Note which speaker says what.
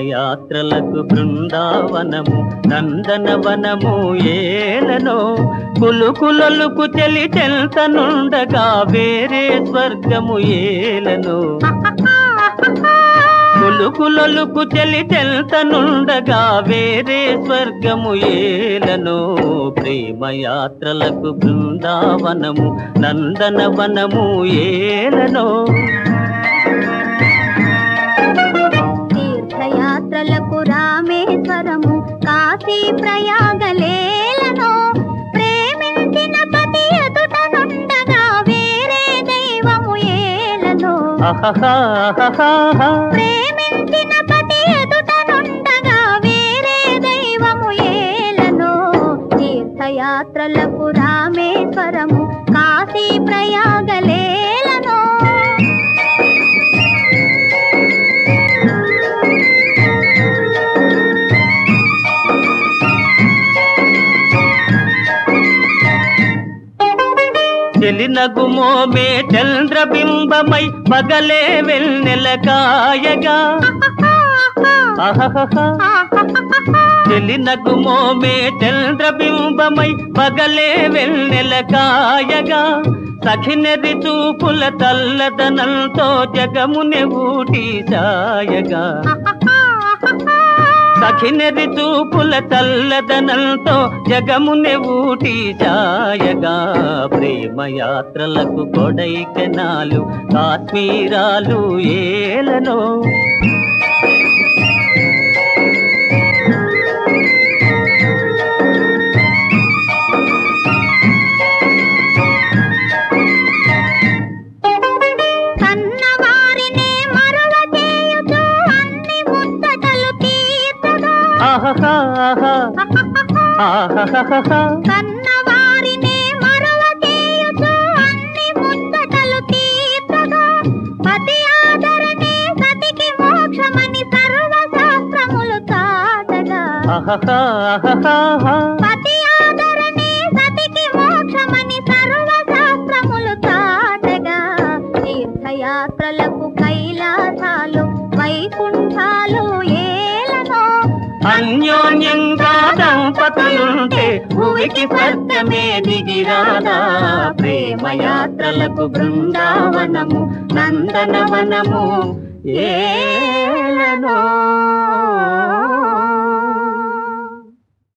Speaker 1: ప్రేమయాత్రలకు బృందావనము నందనవనము ఏలనో కులుకులలుకు చెలి చెల్తనుండగా వేరే స్వర్గము ఏలనో కులుకులలుకు చెలి చెల్తనుండగా వేరే స్వర్గము ఏలనో ప్రేమయాత్రలకు బృందావనము నందనవనము ఏలనో
Speaker 2: తీర్థయాత్రలకు రామేశ్వరము కాశీ ప్రయాగలేలను ప్రేమించిన పతి ఎదుట నుండగా వేరే దైవము ఏలను
Speaker 1: అహహా
Speaker 2: ప్రేమించిన పతి ఎదుట నుండగా వేరే దైవము ఏలను తీర్థయాత్రలకు రామేశ్వరము కాశీ ప్రయాగలేలను
Speaker 1: చెలినగుమోమే చంద్రబింబమై పగలే వెన్నెల కాయగా అహహహ చెలినగుమోమే చంద్రబింబమై పగలే వెన్నెల కాయగా సఖినెరి చూపుల తల్లదనంతో జగముని ఊటి సాయగా సఖినెరి చూపుల చల్లదనంతో జగముని ఊటి ఛాయగా ప్రేమయాత్రలకు కొడైకెనాలు కాశ్మీరాలు ఏలనో
Speaker 2: కన్నవారినే మరువ చేయుచు అన్ని ముచ్చటలు తీర్చగా
Speaker 1: ఆహా ఆహా
Speaker 2: కన్నవారినే మరువ చేయుచు అన్ని ముచ్చటలు తీర్చగా పతి ఆదరణే సతికి మోక్షమని సర్వశాస్త్రములు చాటగా
Speaker 1: ఆహా
Speaker 2: పతి ఆదరణే సతికి మోక్షమని సర్వశాస్త్రములు చాటగా తీర్థయాత్రలకు కైలాసాలు వైకుంఠాలు ఏలనో
Speaker 1: అన్యోన్యంగా దంపతులుంటే భూమికి స్వర్గమే దిగిరాదా ప్రేమయాత్రలకు బృందావనము నందనవనము ఏలనో